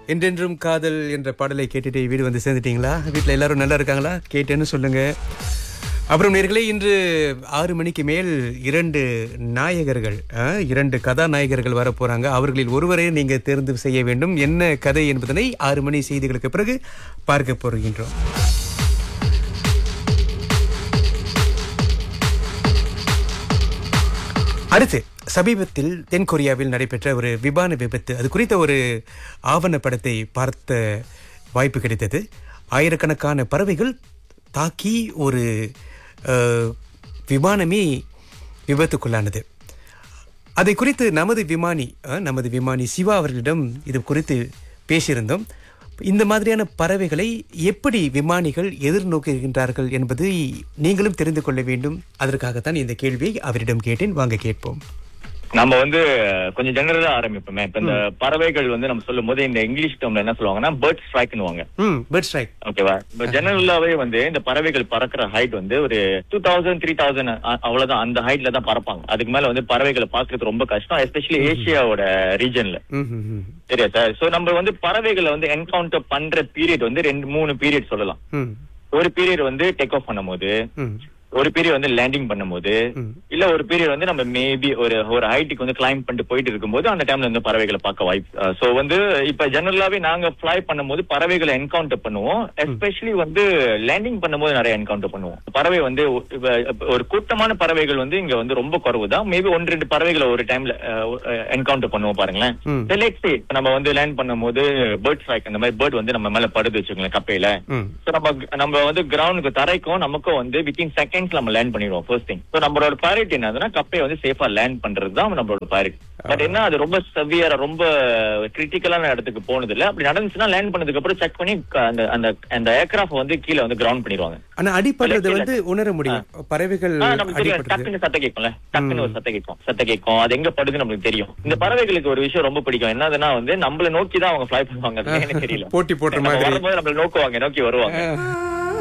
என்றென்றும் காதல் என்ற பாடலை கேட்டுட்டு வீடு வந்து சேர்ந்துட்டீங்களா வீட்டில் எல்லாரும் நல்லா இருக்காங்களா கேட்டேன்னு சொல்லுங்க அப்புறம் நேர்களே இன்று ஆறு மணிக்கு மேல் இரண்டு நாயகர்கள் ஆ, இரண்டு கதாநாயகர்கள் வர போறாங்க அவர்களில் ஒருவரை நீங்க தேர்ந்து செய்ய வேண்டும் என்ன கதை என்பதனை ஆறு மணி செய்திகளுக்கு பிறகு பார்க்க போகின்றோம் அடுத்து சமீபத்தில் தென்கொரியாவில் நடைபெற்ற ஒரு விமான விபத்து அது குறித்த ஒரு ஆவணப்படத்தை பார்த்த வாய்ப்பு கிடைத்தது ஆயிரக்கணக்கான பறவைகள் தாக்கி ஒரு அஹ், விமானமே விபத்துக்குள்ளானது அதை குறித்து நமது விமானி அஹ், நமது விமானி சிவா அவர்களிடம் இது குறித்து பேசியிருந்தோம் இந்த மாதிரியான பறவைகளை எப்படி விமானிகள் எதிர்நோக்குகின்றார்கள் என்பதை நீங்களும் தெரிந்து கொள்ள வேண்டும் அதற்காகத்தான் இந்த கேள்வியை அவரிடம் கேட்டேன் வாங்க கேட்போம் நம்ம வந்து கொஞ்சம் ஜெனரலா ஆரம்பிப்போமே இப்ப இந்த பறவைகள் வந்து நம்ம சொல்லும் போது இந்த இங்கிலீஷ் டேர்ம்ல என்ன சொல்லுவாங்கன்னா பேர்ட் ஸ்ட்ரைக்னுவாங்க ம் பேர்ட் ஸ்ட்ரைக் ஓகேவா இப்ப ஜெனரலாவே வந்து இந்த பறவைகள் பறக்கிற ஹைட் வந்து ஒரு டூ தௌசண்ட் த்ரீ தௌசண்ட் அவ்வளவுதான் அந்த ஹைட்ல தான் பறப்பாங்க அதுக்கு மேல வந்து பறவைகளை பாக்குறது ரொம்ப கஷ்டம் எஸ்பெஷலி ஏசியாவோட ரீஜன்ல ம் ம், ம் சரியா சார் சோ நம்ம வந்து பறவைகளை வந்து என்கவுண்டர் பண்ற பீரியட் வந்து ரெண்டு மூணு பீரியட் சொல்லலாம் ம் ஒரு பீரியட் வந்து டேக் ஆஃப் பண்ணும்போது ம் ஒரு பீரியட் வந்து லேண்டிங் பண்ணும்போது ம். இல்ல ஒரு பீரியட் வந்து நம்ம மேபி ஒரு ஒரு ஹைட்டுக்கு வந்து கிளைம் பண்ணிட்டு போயிட்டு இருக்கும்போது அந்த டைம்ல வந்து பறவைகளை பார்க்க வாய்ப்பு சோ வந்து இப்ப ஜெனரலாவே நாங்க ஃபிளை பண்ணும்போது பறவைகளை என்கவுண்டர் பண்ணுவோம் எஸ்பெஷலி வந்து லேண்டிங் பண்ணும்போது நிறைய என்கவுண்டர் பண்ணுவோம் பறவை வந்து ஒ- இப்ப- இப்ப ஒரு கூட்டமான பறவைகள் வந்து இங்க வந்து ரொம்ப குறைவு தான் மேபி ஒன்று ரெண்டு பறவைகளை ஒரு டைம்ல என்கவுண்டர் பண்ணுவோம் பாருங்களேன் ம். Let's say, இப்ப நம்ம வந்து லேண்ட் பண்ணும்போது பேர்ட் ஸ்ட்ரைக் அந்த மாதிரி பேர்ட் வந்து நம்ம மேல படுது வச்சுக்கோங்களேன் கப்பையில ம் So, நம்ம நம்ம வந்து கிரவுண்டுக்கு தரைக்கும் நமக்கும் வந்து வித்தின் செகண்ட்ஸ் நம்ம லேண்ட் பண்ணிடுவோம் ஃபர்ஸ்ட் திங் ஸோ நம்மளோட பாரிட்டி என்னதுன்னா கப்பையை வந்து சேஃபா லேண்ட் பண்றது தான் நம்மளோட பாரிட்டி பட் என்ன அது ரொம்ப செவியரா ரொம்ப கிரிட்டிக்கலான இடத்துக்கு போனது இல்ல அப்படி நடந்துச்சுன்னா லேண்ட் பண்ணதுக்கு அப்புறம் செக் பண்ணி க- அந்த அந்த அந்த ஏர்கிராஃப்ட் வந்து கீழே வந்து கிரவுண்ட் பண்ணிடுவாங்க ஆனா அடிப்படுறது வந்து உணர முடியும் பறவைகள் ஆ, நமக்கு தெரியும் அடிப்படுறது டக்குன்னு சத்தம் கேட்கும்ல டக்குன்னு ஒரு சத்தம் கேட்கும் சத்தம் கேட்கும் அது எங்க படுதுன்னு நம்மளுக்கு தெரியும் இந்த பறவைகளுக்கு ஒரு விஷயம் ரொம்ப பிடிக்கும் என்னதுன்னா வந்து நம்மள நோக்கி தான் அவங்க ஃபிளை பண்ணுவாங்க அது எனக்கு தெரியல போட்டி போடுற நம்ம மாதிரி வரும்போது நம்மள நோக்குவாங்க நோக்கி வருவாங்க